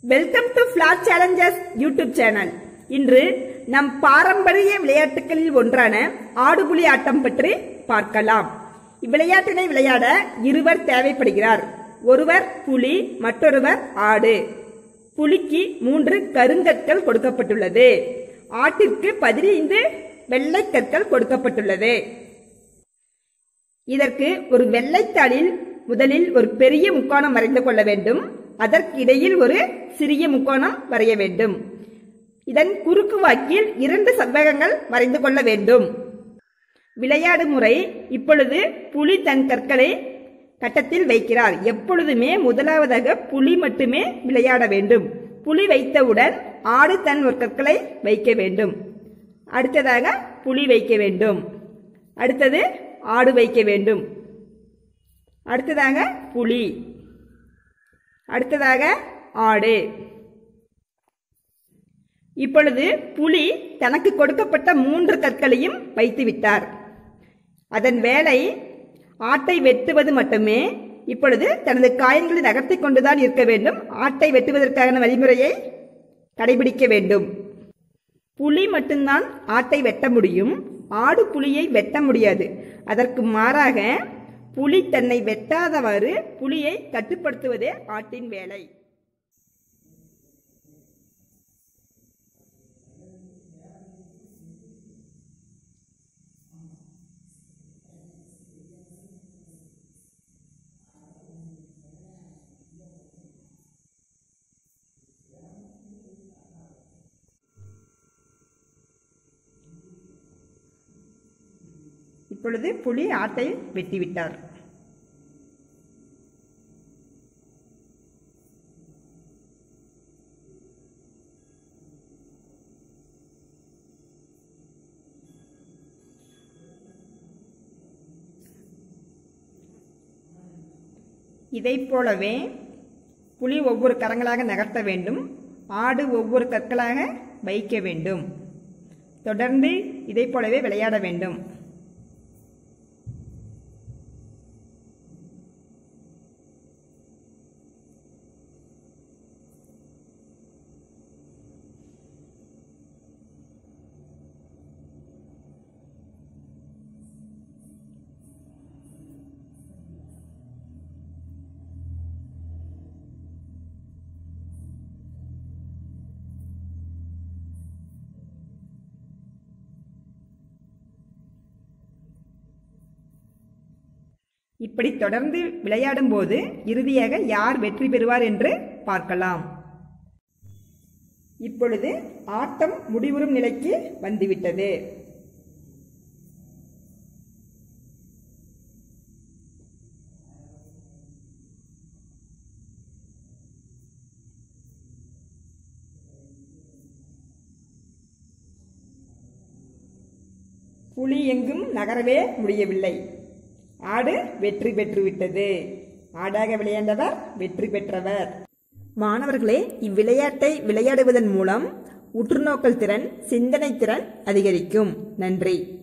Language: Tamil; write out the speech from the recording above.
welcome to flat challengers YouTube channel இன்று நம் பாரம்பரிய விளையாட்டுகளில் ஒன்றான ஆடுபுலி ஆட்டம் பற்றி பார்க்கலாம் இவ்விளையாட்டினை விளையாட இருவர் தேவைப்படுகிறார் ஒருவர் புலி மற்றொருவர் ஆடு புலிக்கு மூன்று கருங்கற்கள் கொடுக்கப்பட்டுள்ளது ஆட்டிற்கு பதினைந்து வெள்ளை கற்கள் கொடுக்கப்பட்டுள்ளது இதற்கு ஒரு வெள்ளைத்தாளில் முதலில் ஒரு பெரிய முக்கோணம் வரைந்து கொள்ள வேண்டும் அதற்கிடையில் ஒரு சிறிய முக்கோணம் வரைய வேண்டும் இதன் குறுக்கு வாக்கில் இரண்டு செவ்வகங்கள் வரைந்து கொள்ள வேண்டும் விளையாடு முறை இப்பொழுது புலி தன் கற்களை கட்டத்தில் வைக்கிறார் எப்பொழுதுமே முதலாவதாக புலி மட்டுமே விளையாட வேண்டும் புலி வைத்தவுடன் ஆடு தன் ஒரு கற்களை வைக்க வேண்டும் அடுத்ததாக புலி வைக்க வேண்டும் அடுத்தது ஆடு வைக்க வேண்டும் அடுத்ததாக புலி அடுத்ததாக ஆடு இப்பொழுது புலி தனக்கு கொடுக்கப்பட்ட மூன்று கற்களையும் வைத்து விட்டார் அதன் வேலை ஆட்டை வெட்டுவது மட்டுமே இப்பொழுது தனது காயங்களை நகர்த்தி கொண்டுதான் இருக்க வேண்டும் ஆட்டை வெட்டுவதற்கான வழிமுறையை கடைபிடிக்க வேண்டும் புலி மட்டும்தான் ஆட்டை வெட்ட முடியும் ஆடு புலியை வெட்ட முடியாது அதற்கு மாறாக புலி தன்னை வெட்டாதவாறு புலியை கட்டுப்படுத்துவதே ஆட்டின் வேலை இப்பொழுது புலி ஆட்டை வெட்டிவிட்டார் இதைப் போலவே புலி ஒவ்வொரு கரங்களாக நகர்த்த வேண்டும் ஆடு ஒவ்வொரு கற்களாக வைக்க வேண்டும் தொடர்ந்து இதைப் போலவே விளையாட வேண்டும் இப்படி தொடர்ந்து விளையாடும் போது இறுதியாக யார் வெற்றி பெறுவார் என்று பார்க்கலாம் இப்பொழுது ஆட்டம் முடிவுறும் நிலைக்கு வந்துவிட்டது புலி எங்கும் நகரவே முடியவில்லை ஆடு வெற்றி பெற்று விட்டது ஆடாக விளையாண்டவர் வெற்றி பெற்றவர் மாணவர்களே இவ்விளையாட்டை விளையாடுவதன் மூலம் உற்றுநோக்கல் திறன் சிந்தனை திறன் அதிகரிக்கும் நன்றி